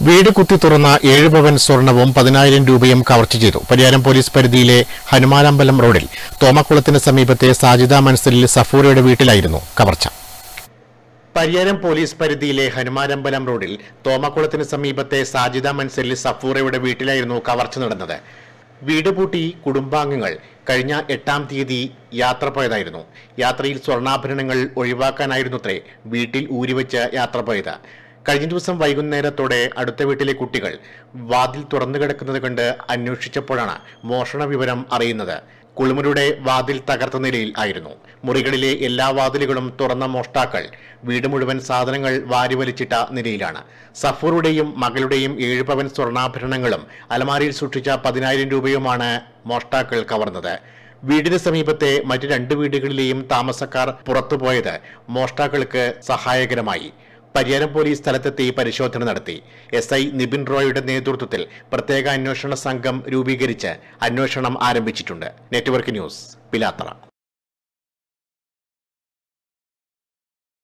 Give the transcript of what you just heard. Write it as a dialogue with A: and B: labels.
A: വീട് കുത്തി തുറന്ന ഏഴ് പവൻ സ്വർണവും പതിനായിരം രൂപയും കവർച്ച ചെയ്തു പരിയാരം പോലീസ് പരിധിയിലെ ഹനുമാനമ്പലം റോഡിൽ തോമക്കുളത്തിന് സമീപത്തെ സാജിദ മൻസലിൽ സഫൂറയുടെ വീട്ടിലായിരുന്നു കവർച്ച പരിയാരം പോലീസ് പരിധിയിലെ ഹനുമാനമ്പലം റോഡിൽ തോമക്കുളത്തിന് സമീപത്തെ സാജിദ മൻസലിൽ സഫൂറയുടെ വീട്ടിലായിരുന്നു കവർച്ച നടന്നത് വീട് പൂട്ടി കുടുംബാംഗങ്ങൾ കഴിഞ്ഞ എട്ടാം തീയതി യാത്ര പോയതായിരുന്നു യാത്രയിൽ സ്വർണ്ണാഭരണങ്ങൾ ഒഴിവാക്കാനായിരുന്നത്രേ വീട്ടിൽ ഊരിവെച്ച് യാത്ര പോയത് കഴിഞ്ഞ ദിവസം വൈകുന്നേരത്തോടെ അടുത്ത വീട്ടിലെ കുട്ടികൾ വാതിൽ തുറന്നു കിടക്കുന്നത് കണ്ട് അന്വേഷിച്ചപ്പോഴാണ് മോഷണ വിവരം അറിയുന്നത് കുളിമുറിയുടെ വാതിൽ തകർത്ത നിലയിൽ ആയിരുന്നു മുറികളിലെ എല്ലാ വാതിലുകളും തുറന്ന മോഷ്ടാക്കൾ വീട് മുഴുവൻ സാധനങ്ങൾ വാരിവലിച്ചിട്ട നിലയിലാണ് സഫൂറുടെയും മകളുടെയും ഏഴ് പവൻ സ്വർണ്ണാഭരണങ്ങളും അലമാരിയിൽ സൂക്ഷിച്ച പതിനായിരം രൂപയുമാണ് മോഷ്ടാക്കൾ കവർന്നത് വീടിന് സമീപത്തെ മറ്റ് രണ്ട് വീടുകളിലെയും താമസക്കാർ പുറത്തുപോയത് മോഷ്ടാക്കൾക്ക് സഹായകരമായി പരിയാരം പോലീസ് സ്ഥലത്തെത്തി പരിശോധന നടത്തി എസ് ഐ നിബിൻ റോയുടെ നേതൃത്വത്തിൽ പ്രത്യേക അന്വേഷണ സംഘം രൂപീകരിച്ച് അന്വേഷണം ആരംഭിച്ചിട്ടുണ്ട് നെറ്റ്വർക്ക് ന്യൂസ് പിലാത്തറ